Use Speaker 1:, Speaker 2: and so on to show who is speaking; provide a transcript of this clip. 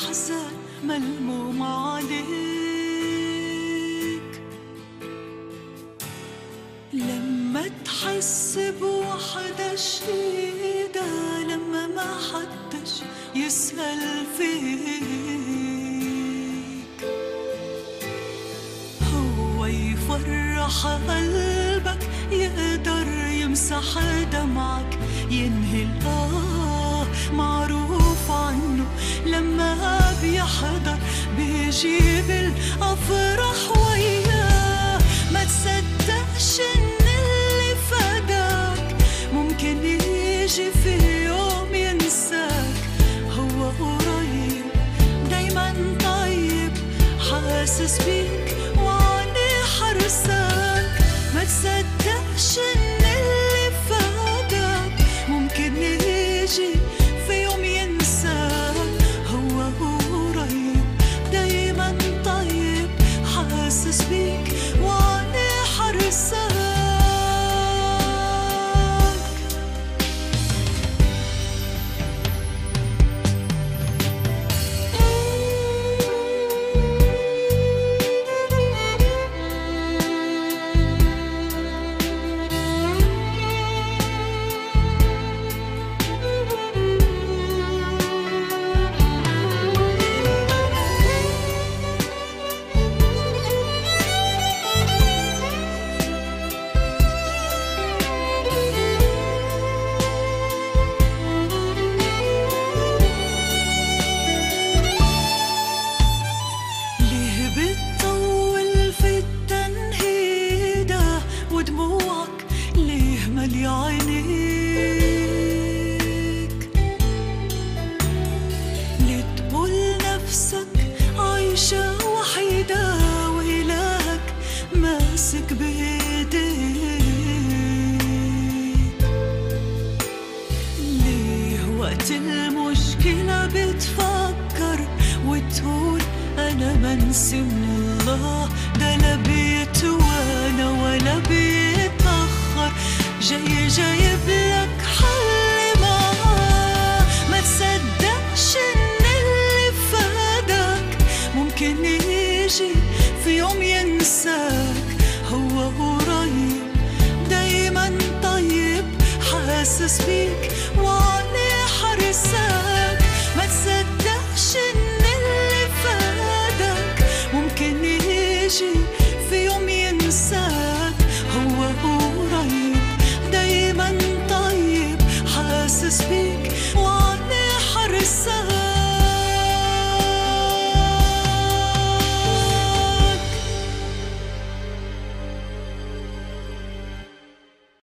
Speaker 1: أحزان ملموم عليك لما تحس بوحدة شديدة لما ما حدش يسأل فيك هو يفرح قلبك يقدر يمسح دمعك ينهي الآه معروف عنه لما بيحضر بيجيب الأفراح وياه ما تصدقش إن اللي فداك ممكن يجي في يوم ينساك هو قريب دايما طيب حاسس بيك وعينيه حرساك ما تصدقش ان اللي فاتك ممكن يجي في يوم ينساك هو قريب دايما طيب حاسس بيك وعينيه حرساك ليه بتطول في التنهيدة ودموعك ليه مالي عينيك ليه تقول نفسك عايشة وحيدة وإلهك ماسك بإيديك ليه وقت المشكلة بتفكر وتقول أنا منسي من الله ده لا بيتوانى ولا بيتأخر جاي جايب لك حل معاه ما تصدقش إن اللي فادك ممكن يجي في يوم ينساك هو قريب دايما طيب حاسس بيك وعينيه حرساك ما تصدقش ان اللي فادك ممكن يجي في يوم ينساك هو قريب دايما طيب حاسس بيك